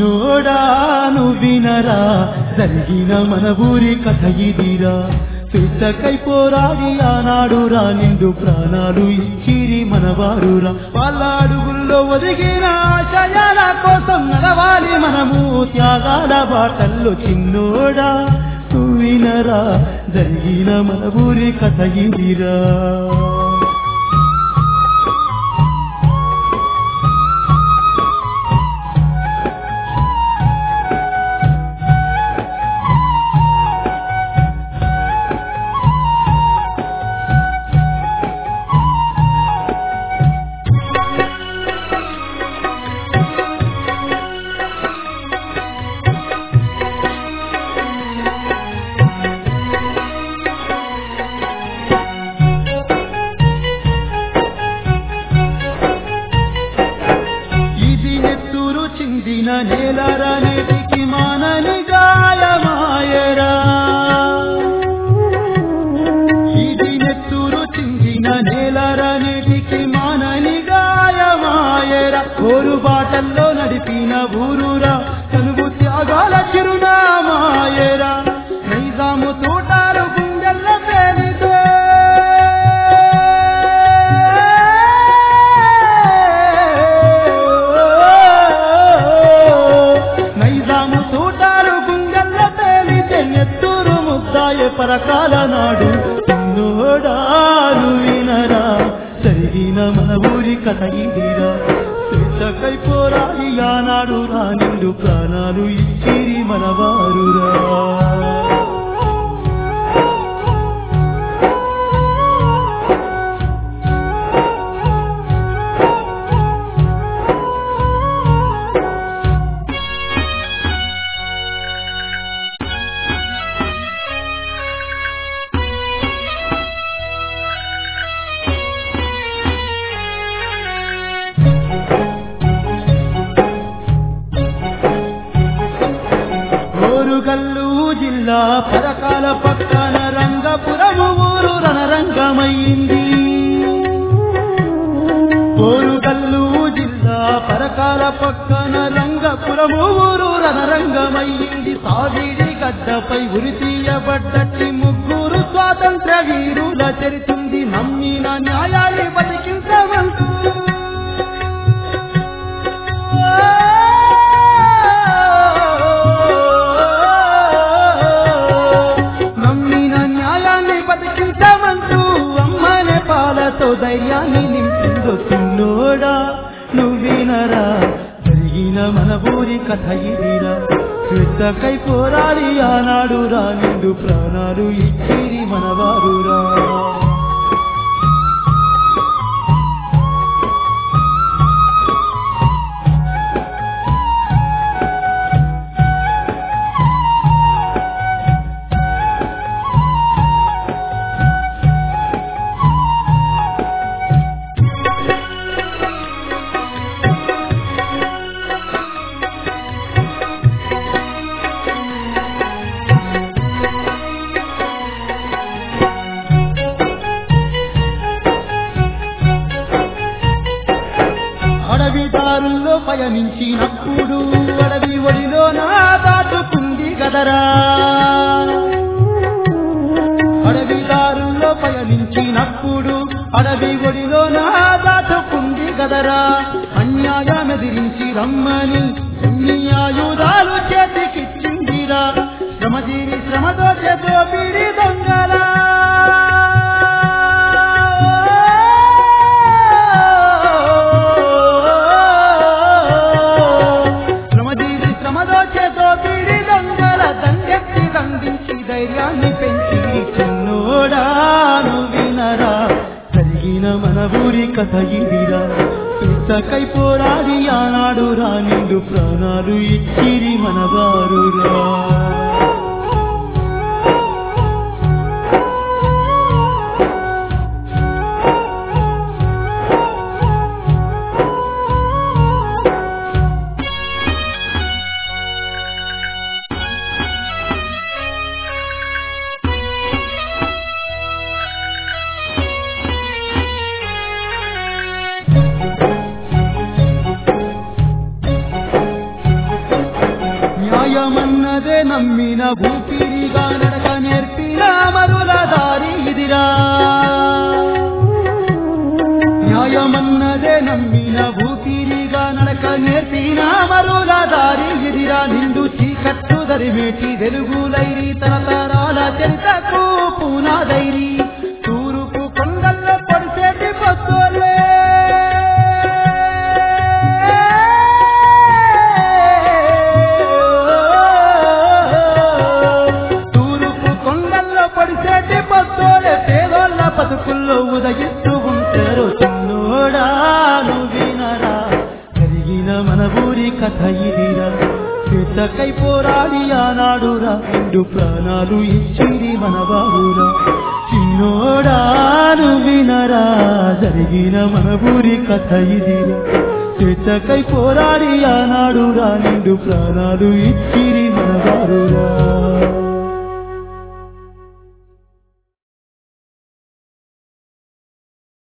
చిన్నోడా నువ్వు వినరా జరిగిన మన ఊరి కథ ఇదిరా స్వేచ్ఛకై పోరాడి ఆనాడు రా నిండు ప్రాణాలు ఇచ్చిరి మనవారురా వాళ్ళ అడుగుల్లో ఒదిగిన ఆశయాల కోసం నడవాలి మనము త్యాగాల బాటల్లో చిన్నోడా నువ్వు వినరా జరిగిన మన ఊరి కథ ఇదిరా ఇది నెత్తురు చిందిన నేలరా నేటికి మానని గాయమాయరా ఇది నెత్తురు చిందిన నేలరా నేటికి మానని గాయమాయరా కోరు బాటల్లో నడిపిన ఊరురా కనుగు త్యాగాల చిరునామాయరా నైజాము తోటారు గుండెల్ల పేలితే నైజాము తూటారు గుండెల్ల పేలితే నెత్తూరు ముద్దాయ పరకాల నాడు నోడాలు వినరా జరిగిన మన ఊరి కథ ఇదిరా స్వేచ్ఛకై పోరాడి ఆనాడు రా నిండు ప్రాణాలు ఇచ్చిరి మనవారురా ఓరుగల్లు జిల్లా పరకాల పక్కన రంగపురము ఊరు రణరంగమైంది ఓరుగల్లు జిల్లా పరకాల పక్కన రంగపురము ఊరు రణరంగమైంది సాగిడి గడ్డపై ఉరి తీయబడ్డట్టి ముగ్గురు స్వాతంత్ర వీరుల చరితుంది నమ్మిన న్యాయాన్ని బతికించమంటూ నమ్మిన న్యాయాన్ని బతికించమంటూ అమ్మనే పాలతో ధైర్యాన్ని నింపిందో చిన్నోడా నువ్వినరా జరిగిన మన ఊరి కథ ఇదిరా శ్రద్ధకై పోరాడి ఆనాడు రా నిండు ప్రాణాలు ఇచ్చిరి మనవారురా అడవిదారుల్లో పయనించినప్పుడు అడవి ఒడిలో నా దాటుకుంది గదరా అడవిదారుల్లో పయనించినప్పుడు అడవి ఒడిలో నా దాటుకుంది గదరా అన్యాయమెదిరించి రమ్మని ఎన్ని ఆయుధాలు చేతికిచ్చిందిరా శ్రమజీవి శ్రమతో చేతో పీడి దొంగలా శ్రమజీవి శ్రమదో చేతో పీడి దొంగల దండెత్తి దండించి ధైర్యాన్ని పెంచి చిన్నోడాను వినరా జరిగిన మన ఊరి కథ ఇదిరా ఇంతకై పోరాడి ఆనాడు రా నిండు ప్రాణాలు ఇచ్చిరి మనవారురా నమ్మిన భూపిరిగా నడక నేర్పిన మరుల దారి ఇదిరా న్యాయమన్నదే నమ్మిన భూపిరిగా నడక నేర్పిన మరుల దారి ఇదిరా నిండు చీకట్టు దరివేటి వెలుగులైరి తరతరాల చరితకు పునాదైరి తూరుపు కొండల్లో పొడిసేటి పస్తులే తూరుపు కొండల్లో పడిసేటి పస్తోలే పేదోళ్ళ బతుకుల్లో ఉదయిస్తూ ఉంటారు చిన్నోడాను వినరా జరిగిన మన ఊరి కథ ఇదిరా చేతకై పోరాడి ఆనాడురా రెండు ప్రాణాలు ఇచ్చిరి మన బారురా చిన్నోడాను వినరా జరిగిన మన ఊరి కథ ఇదిరా చేతకై పోరాడి ఆనాడురా నిండు ప్రాణాలు ఇచ్చిరి మన బారురా